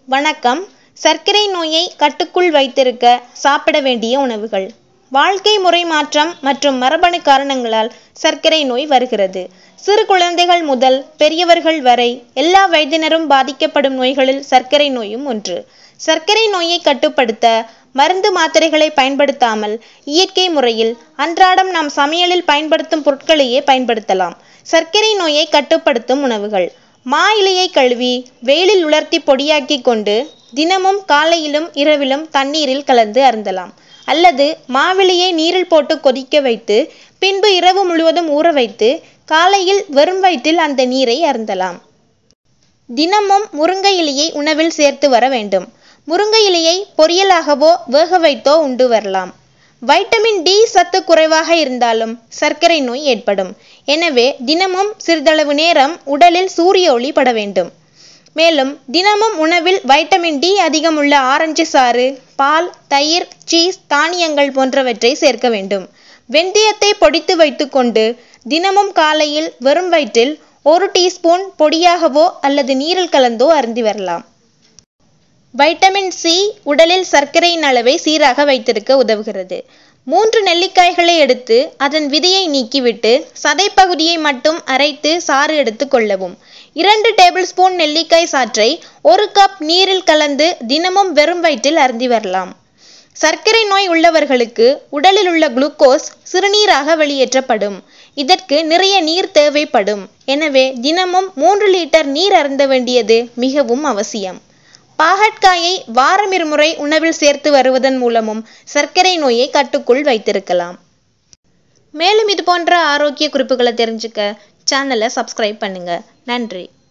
வணக்கம் சர்க்கரை நோயை கட்டுக்குள் வைத்திருக்க சாப்பிட வேண்டிய உணவுகள் வாழ்க்கை முறை மாற்றம் மற்றும் மரபணு காரணங்களால் சர்க்கரை நோய் வருகிறது சிறு குழந்தைகள் முதல் பெரியவர்கள் வரை எல்லா வயதினரும் பாதிக்கப்படும் நோய்களில் சர்க்கரை நோயும் ஒன்று சர்க்கரை நோயை கட்டுப்படுத்த மருந்து மாத்திரைகளை பயன்படுத்தாமல் இயற்கை முறையில் அன்றாடம் நாம் சமையலில் பயன்படுத்தும் பொருட்களையே பயன்படுத்தலாம் சர்க்கரை நோயை கட்டுப்படுத்தும் உணவுகள் மா இலையை கழுவி வெயிலில் உலர்த்தி பொடியாக்கி கொண்டு தினமும் காலையிலும் இரவிலும் தண்ணீரில் கலந்து அருந்தலாம் அல்லது மாவிலையை நீரில் போட்டு கொதிக்க வைத்து பின்பு இரவு முழுவதும் ஊற வைத்து காலையில் வெறும் வயிற்றில் அந்த நீரை அருந்தலாம் தினமும் முருங்கை இலையை உணவில் சேர்த்து வர வேண்டும் முருங்கை இலையை பொரியலாகவோ வேக வைத்தோ உண்டு வரலாம் வைட்டமின் டி சத்து குறைவாக இருந்தாலும் சர்க்கரை நோய் ஏற்படும் எனவே தினமும் சிறிதளவு நேரம் உடலில் சூரிய ஒளி பட வேண்டும் மேலும் தினமும் உணவில் வைட்டமின் டி அதிகமுள்ள ஆரஞ்சு சாறு பால் தயிர் சீஸ் தானியங்கள் போன்றவற்றை சேர்க்க வேண்டும் வெந்தயத்தை பொடித்து வைத்துக்கொண்டு தினமும் காலையில் வெறும் வயிற்றில் ஒரு டீஸ்பூன் பொடியாகவோ அல்லது நீரில் கலந்தோ அருந்தி வரலாம் வைட்டமின் சி உடலில் சர்க்கரையின் அளவை சீராக வைத்திருக்க உதவுகிறது மூன்று நெல்லிக்காய்களை எடுத்து அதன் விதையை நீக்கிவிட்டு சதைப்பகுதியை மட்டும் அரைத்து சாறு எடுத்து கொள்ளவும் இரண்டு டேபிள் ஸ்பூன் நெல்லிக்காய் சாற்றை ஒரு கப் நீரில் கலந்து தினமும் வெறும் வயிற்றில் அருந்தி வரலாம் சர்க்கரை நோய் உள்ளவர்களுக்கு உடலில் உள்ள குளுக்கோஸ் சிறுநீராக வெளியேற்றப்படும் இதற்கு நிறைய நீர் தேவைப்படும் எனவே தினமும் மூன்று லிட்டர் நீர் அருந்த வேண்டியது மிகவும் அவசியம் பாகற்காயை வாரம் இருமுறை உணவில் சேர்த்து வருவதன் மூலமும் சர்க்கரை நோயை கட்டுக்குள் வைத்திருக்கலாம் மேலும் இது போன்ற ஆரோக்கிய குறிப்புகளை தெரிஞ்சுக்க சேனலை சப்ஸ்கிரைப் பண்ணுங்க நன்றி